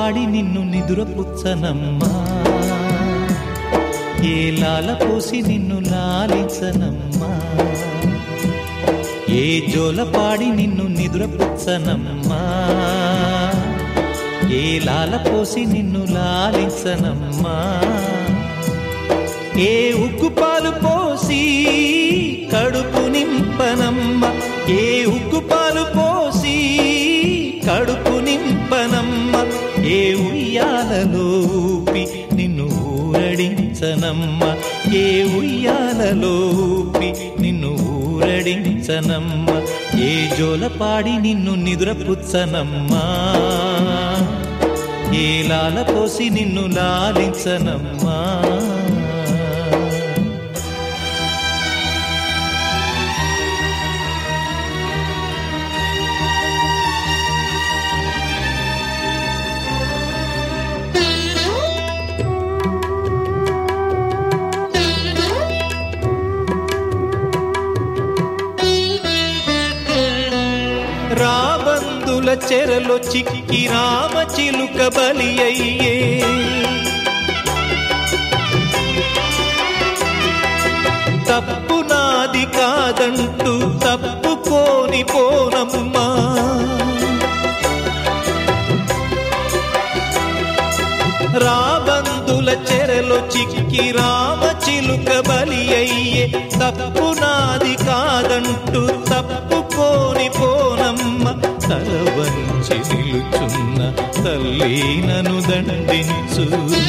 పాడి నిన్ను నిదురపుచ్చనమ్మా ఏ లాల పోసి నిన్ను లాలించనమ్మా ఏ జోల పాడి నిన్ను నిదురపుచ్చనమ్మా ఏ లాల పోసి నిన్ను లాలించనమ్మా ఏ ఉగ్గు పాలు పోసి కడుపు నింపనమ్మ ఏ ఉగ్గు పాలు పోసి కడుపు నింపనమ్మ ఏ ఉయ్యాలలో ఊపి నిన్ను ఊరడించనమ్మ ఏ ఉయ్యాలలో ఊపి నిన్ను ఊరడించనమ్మ ఏ జోల పాడి నిన్ను నిదురపుచ్చనమ్మా ఏ లాల పోసి నిన్ను లాలించనమ్మా రాబందుల చెరలో చిక్కి రామ చిలుక బలి అయ్యే తప్పు నాది కాదంటూ తప్పుకోని పోనమ్మా రాబందుల చెరలో చిక్కి రామ చిలుక బలి అయ్యే తప్పు నాది కాదంటూ తప్పుకోని పోనమ్మ తల వంచి నిలుచున్న తల్లి నను దండించు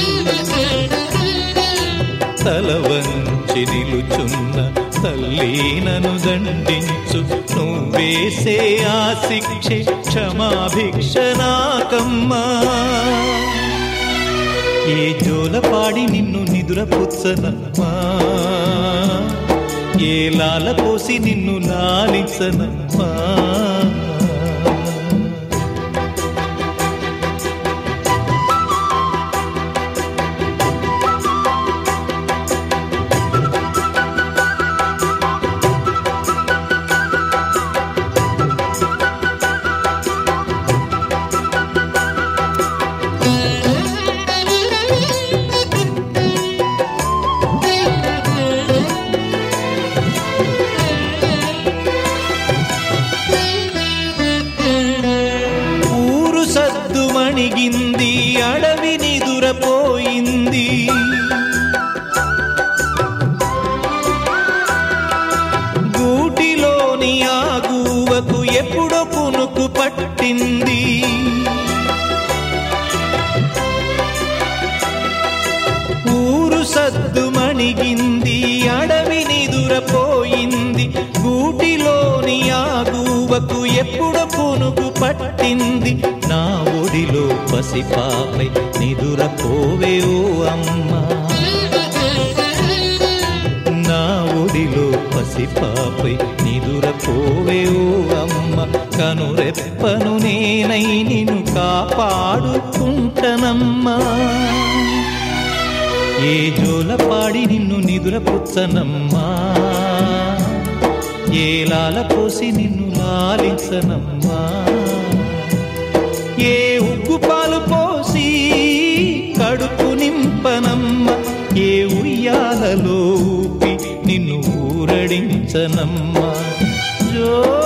తల వంచి నిలుచున్న తల్లి నను దండించు నువ్వేసే ఆ శిక్షే క్షమాభిక్ష నాకమ్మా ఏ జోల పాడి నిన్ను నిదురపుచ్చనమ్మా ఏ లాల పోసి నిన్ను లాలించనమ్మా ఊరు సద్దు మణిగింది అడవి నిదురపోయింది గూటిలోని ఆ గూవకు ఎప్పుడో కునుకు పట్టింది ఊరు సద్దు మణిగింది అడవి నిదురపోయింది గూటిలోని ఆ గూవకు ఎప్పుడు పునుగు పట్టింది నా ఒడిలో పసిపాపై నిదురపోవే ఓ అమ్మా నా ఒడిలో పసిపాపై నిదురపోవే ఓ అమ్మ కనురెప్పను నేనై నిన్ను కాపాడుకుంటనమ్మా ఏ జోల పాడి నిన్ను నిదురపుచ్చనమ్మా ఏ లాల పోసి నిన్ను లాలించనమ్మా ఏ ఉగ్గు పాలు పోసి కడుపు నింపనమ్మ ఏ ఉయ్యాలలో ఊపి నిన్ను ఊరడించనమ్మా జో